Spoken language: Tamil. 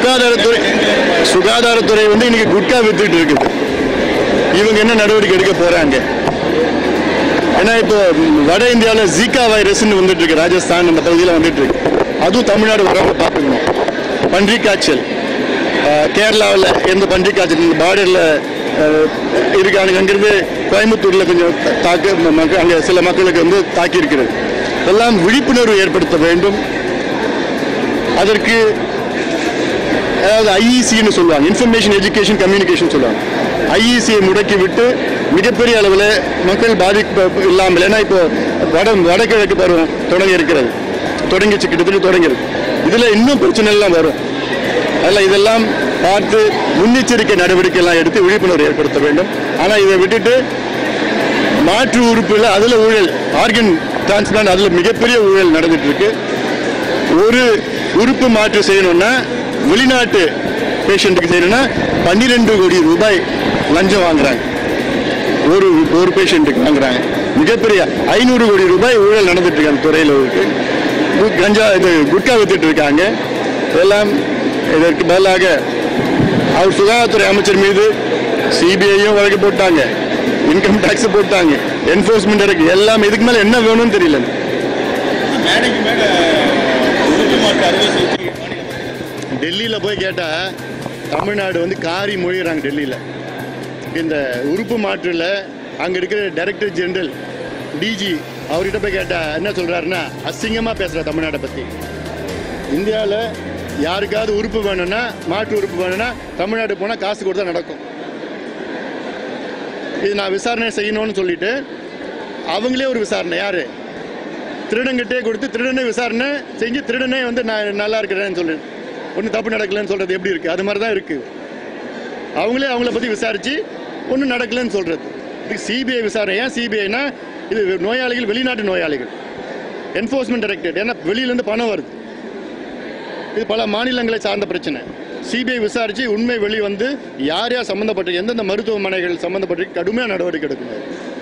சுகாதாரத்துறை சுகாதாரத்துறை வந்து இன்னைக்கு குட்கா வித்துட்டு இருக்குது இவங்க என்ன நடவடிக்கை எடுக்க போறாங்க ஏன்னா இப்போ வட இந்தியாவில் ஜீகா வைரஸ்னு வந்துட்டு இருக்கு ராஜஸ்தான் அந்த பகுதியில் வந்துட்டு இருக்கு அதுவும் தமிழ்நாடு வராம பார்த்துக்கணும் பன்றி காய்ச்சல் அஹ், கேரளாவில் எந்த பன்றி காய்ச்சல் இந்த பார்டரில் இருக்காங்க அங்கிருந்து கோயம்புத்தூரில் கொஞ்சம் தாக்கு மக்கள் அங்கே சில மக்களுக்கு வந்து தாக்கி இருக்கிறது எல்லாம் விழிப்புணர்வு ஏற்படுத்த வேண்டும் அதற்கு அதாவது ஐஇசின்னு சொல்லுவாங்க இன்ஃபர்மேஷன் எஜுகேஷன் கம்யூனிகேஷன் சொல்லுவாங்க ஐஇசியை முடக்கி விட்டு மிகப்பெரிய அளவில் மக்கள் பாதிப்பு இல்லாமல் ஏன்னா இப்போ வட வடகிழக்கு பருவம் தொடங்கி இருக்கிறது தொடங்கிச்சு கிட்டத்தட்ட தொடங்கிருக்கு இதில் இன்னும் பிரச்சனை எல்லாம் வரும் அதில் இதெல்லாம் பார்த்து முன்னெச்சரிக்கை நடவடிக்கை எல்லாம் எடுத்து விழிப்புணர்வு ஏற்படுத்த வேண்டும் ஆனால் இதை விட்டுட்டு மாற்று உறுப்புல அதில் ஊழல் ஆர்கன் டிரான்ஸ்பிளான்ட் அதில் மிகப்பெரிய ஊழல் நடந்துட்டு இருக்கு ஒரு உறுப்பு மாற்று செய்யணும்னா வெளிநாட்டு பேஷண்ட்டுக்கு செய்யணும்னா பன்னிரெண்டு கோடி ரூபாய் லஞ்சம் வாங்குறாங்க ஒரு ஒரு பேஷண்ட்டுக்கு வாங்குறாங்க மிகப்பெரிய ஐநூறு கோடி ரூபாய் ஊழல் நடந்துட்டு இருக்கு அந்த துறையில் இருக்கு கு- கஞ்சா இது குட்கா வித்துட்டு இருக்காங்க இதெல்லாம் இதற்கு பதிலாக அவர் சுகாதாரத்துறை அமைச்சர் மீது சிபிஐயும் வழக்கு போட்டாங்க இன்கம் டாக்ஸ் போட்டாங்க என்ஃபோர்ஸ்மெண்ட் இருக்கு எல்லாம் இதுக்கு மேல என்ன வேணும்னு தெரியல மேடைக்கு மேல உறுப்பு மாற்று அறுவை சிகிச்சை டெல்லியில் போய் கேட்டால் தமிழ்நாடு வந்து காரி மொழிகிறாங்க டெல்லியில் இந்த உறுப்பு மாற்றில் அங்கே இருக்கிற டைரக்டர் ஜெனரல் டிஜி அவர்கிட்ட போய் கேட்டால் என்ன சொல்கிறாருன்னா அசிங்கமாக பேசுகிற தமிழ்நாட்டை பற்றி இந்தியாவில் யாருக்காவது உறுப்பு வேணும்னா மாற்று உறுப்பு வேணும்னா தமிழ்நாடு போனால் காசு கொடுத்தா நடக்கும் இது நான் விசாரணை செய்யணும்னு சொல்லிட்டு அவங்களே ஒரு விசாரணை யாரு திருடங்கிட்டே கொடுத்து திருடனே விசாரணை செஞ்சு திருடனே வந்து நான் நல்லா இருக்கிறேன்னு சொல்லு ஒன்றும் தப்பு நடக்கலைன்னு சொல்றது எப்படி இருக்கு அது மாதிரி தான் இருக்கு அவங்களே அவங்கள பத்தி விசாரிச்சு ஒன்றும் நடக்கலைன்னு சொல்றது இதுக்கு சிபிஐ விசாரணை ஏன் சிபிஐனா இது நோயாளிகள் வெளிநாட்டு நோயாளிகள் என்ஃபோர்ஸ்மெண்ட் டைரக்டரேட் ஏன்னா வெளியிலேருந்து பணம் வருது இது பல மாநிலங்களை சார்ந்த பிரச்சனை சிபிஐ விசாரிச்சு உண்மை வெளி வந்து யார் யார் சம்மந்தப்பட்ட எந்தெந்த மருத்துவமனைகள் சம்மந்தப்பட்டு கடுமையான நடவடிக்கை எடுக்கணும்